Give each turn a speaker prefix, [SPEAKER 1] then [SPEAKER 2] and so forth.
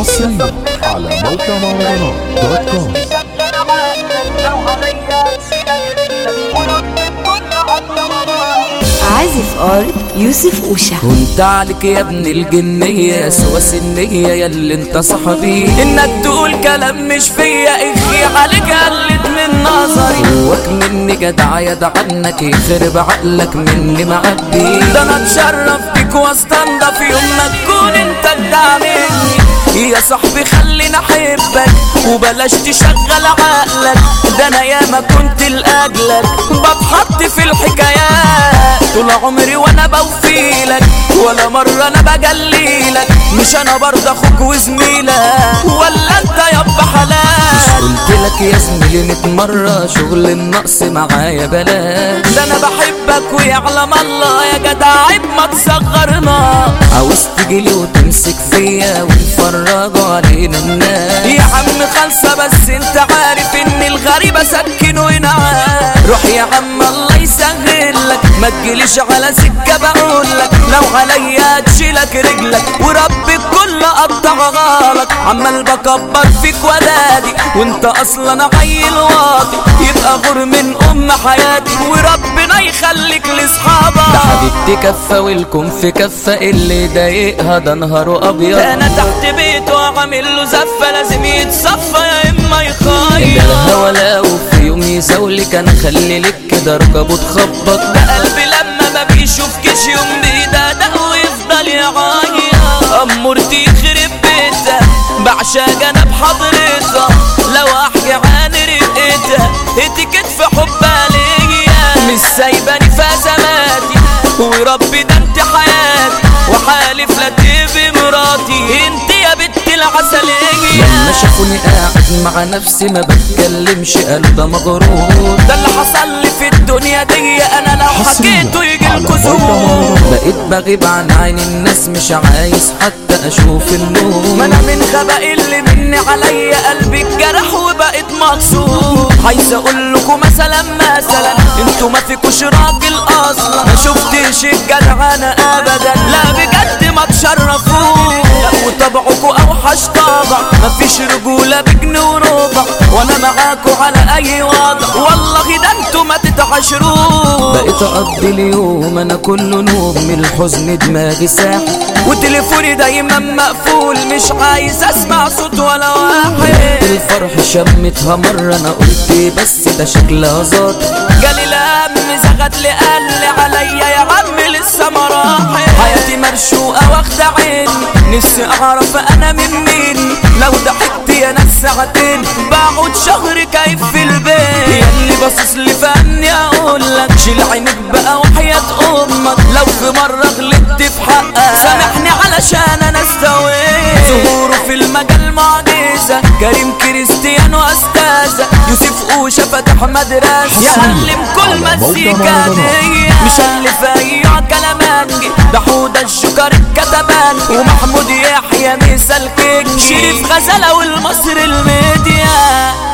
[SPEAKER 1] حصريا على موقع مهرجانات دوت كوم
[SPEAKER 2] عازف ار يوسف اوشا
[SPEAKER 3] كنت عليك يا ابن الجنية سوى سنية يا اللي انت صاحبي انك تقول كلام مش فيا اخي عليك قلت من نظري جواك مني جدع يد عنك يخرب عقلك مني معدي ده انا اتشرف بيك واستنضف يوم ما تكون انت جدع مني يا صاحبي خليني احبك وبلاش تشغل عقلك ده انا ياما كنت لاجلك بتحط في الحكايات طول عمري وانا بوفيلك ولا مرة انا بجليلك مش انا برضه اخوك وزميلك ولا انت يابا حلال قلت لك يا زميلي ميت مرة شغل النقص معايا بلاش ده انا بحبك ويعلم الله يا جدع عيب ما تصغرنا عاوز تجيلي وتمسك فيا ونفرجوا علينا الناس يا عم خالصة بس انت عارف ان الغريبة سكنوا هنا روح يا عم الله يسهل لك ما تجيليش على سكة بقول لك لو عليا تشيلك رجلك ورب الكل قطع غلط عمال بكبر فيك ودادي وانت اصلا عيل واطي يبقى غور من ام حياتي وربنا يخليك لاصحابك ده حبيبتي كفة والكم في كفة اللي ضايقها ده نهاره ابيض انا تحت بيته وعامل له زفة لازم يتصفى يا اما يخير الهوا لو في يوم يزولك انا خلي لك كده ركبه تخبط ده قلبي لما ما بيشوفكش يوم بيدقدق ويفضل يعيط امورتي يخرب بيتها بعشق انا بحضرتها لو احكي عن رقتها اتكت في حبها ليا مش سايباني في ازماتي وربي ده انت حياتي وحالف لا تبقي مراتي انت يا بنت العسلية لما شافوني قاعد مع نفسي ما بتكلمش قلب مغرور ده اللي حصل لي في الدنيا دي انا لو
[SPEAKER 1] حصرياً
[SPEAKER 3] حكيته يجي
[SPEAKER 1] على
[SPEAKER 3] الكسور
[SPEAKER 1] موقع
[SPEAKER 3] بقيت بغيب عن عين الناس مش عايز حتى اشوف النور ما انا من غباء اللي مني عليا قلبي اتجرح وبقيت مكسور عايز اقول لكم مثلا مثلا انتوا ما فيكوش راجل اصلا ما شفتش الجدعنة ابدا لا بجد ما تشرفوش لا وطبعكوا اوحش طبع مفيش رجولة بجنيه وربع وانا معاكوا على اي وضع والله ده انتوا ما تتعاشروش بقيت اقضي اليوم انا كله نوم من الحزن دماغي ساح وتليفوني دايما مقفول مش عايز اسمع صوت ولا واحد الفرح شمتها مرة انا قلت بس ده شكلها ظاهر جالي الهم زغد لي قال لي عليا يا عم لسه مراحل حياتي مرشوقة واخدة عيني نفسي اعرف انا من مين لو ضحكت يا ناس ساعتين بقعد شهر كيف في البيت يا اللي باصص لي فاني اقول لك شيل عينك بقى وحياة امك لو في مرة غلطت في حقك سامحني علشان انا استويت ظهوره في المجال معجزة كريم كريستيانو استاذة يوسف اوشا فتح مدرسة يعلم كل
[SPEAKER 1] على موقع
[SPEAKER 3] مزيكا
[SPEAKER 1] مهرجانات.
[SPEAKER 3] دي مش اللي فايع كلامانجي ده حوده الشكر الكتبان ومحمود يحيى مثال كيك شريف غزالة والمصر الميديا